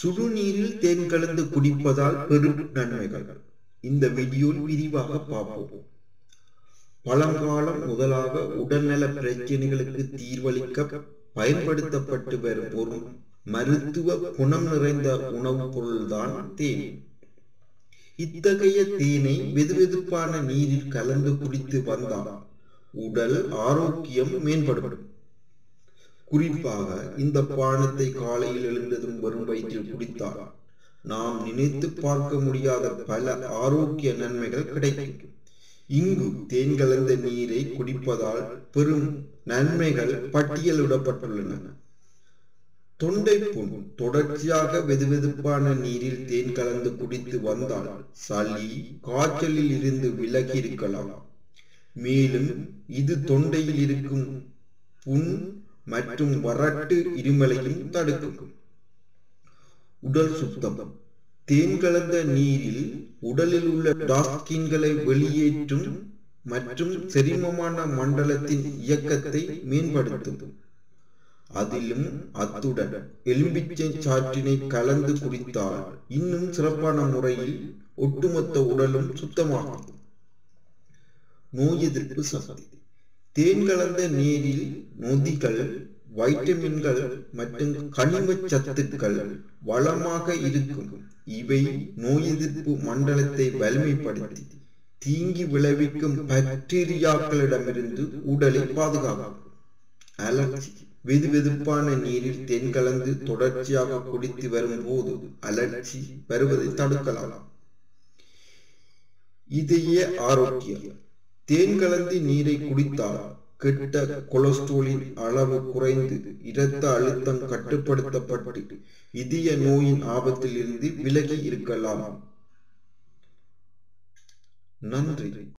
சுடுநீரில் தேன் கலந்து குடிப்பதால் பெரும் நன்மைகள் இந்த வீடியோவில் விரிவாக பார்ப்போம் பழங்காலம் முதலாக உடல்நல பிரச்சனைகளுக்கு தீர்வளிக்க பயன்படுத்தப்பட்டு வரும் ஒரு மருத்துவ குணம் நிறைந்த உணவுப் பொருள்தான் தேன் இத்தகைய தேனை வெதுவெதுப்பான நீரில் கலந்து குடித்து வந்தால் உடல் ஆரோக்கியம் மேம்படும் குறிப்பாக இந்த பானத்தை காலையில் எழுந்ததும் வரும் வயிற்றில் குடித்தால் நாம் நினைத்து பார்க்க முடியாத பல ஆரோக்கிய நன்மைகள் கிடைக்கும் இங்கு தேன் கலந்த நீரை குடிப்பதால் பெரும் நன்மைகள் பட்டியலிடப்பட்டுள்ளன தொண்டை புண் தொடர்ச்சியாக வெதுவெதுப்பான நீரில் தேன் கலந்து குடித்து வந்தால் சளி காய்ச்சலில் இருந்து விலகி இருக்கலாம் மேலும் இது தொண்டையில் இருக்கும் புண் மற்றும் வறட்டு இருமலையும் தடுக்கும் உடல் சுத்தம் தேன் கலந்த நீரில் உடலில் உள்ள டாஸ்கின்களை வெளியேற்றும் மற்றும் செரிமமான மண்டலத்தின் இயக்கத்தை மேம்படுத்தும் அதிலும் அத்துடன் எலும்பிச்சை சாற்றினை கலந்து குடித்தால் இன்னும் சிறப்பான முறையில் ஒட்டுமொத்த உடலும் சுத்தமாகும் நோய் எதிர்ப்பு சக்தி தேன் கலந்த நீரில் நொதிகள் வைட்டமின்கள் மற்றும் கனிம சத்துக்கள் வளமாக இருக்கும் இவை நோய் எதிர்ப்பு மண்டலத்தை வலிமைப்படுத்தி தீங்கி விளைவிக்கும் பாக்டீரியாக்களிடமிருந்து உடலை பாதுகாக்கும் அலர்ஜி வெது வெதுப்பான நீரில் தேன் கலந்து தொடர்ச்சியாக குடித்து வரும் போது அலர்ஜி வருவதை தடுக்கலாம் இதய ஆரோக்கியம் தேன் கலந்து நீரை குடித்தால் கெட்ட கொலஸ்ட்ரோலின் அளவு குறைந்து இரத்த அழுத்தம் கட்டுப்படுத்தப்பட்டு இதய நோயின் ஆபத்தில் இருந்து விலகி இருக்கலாம் நன்றி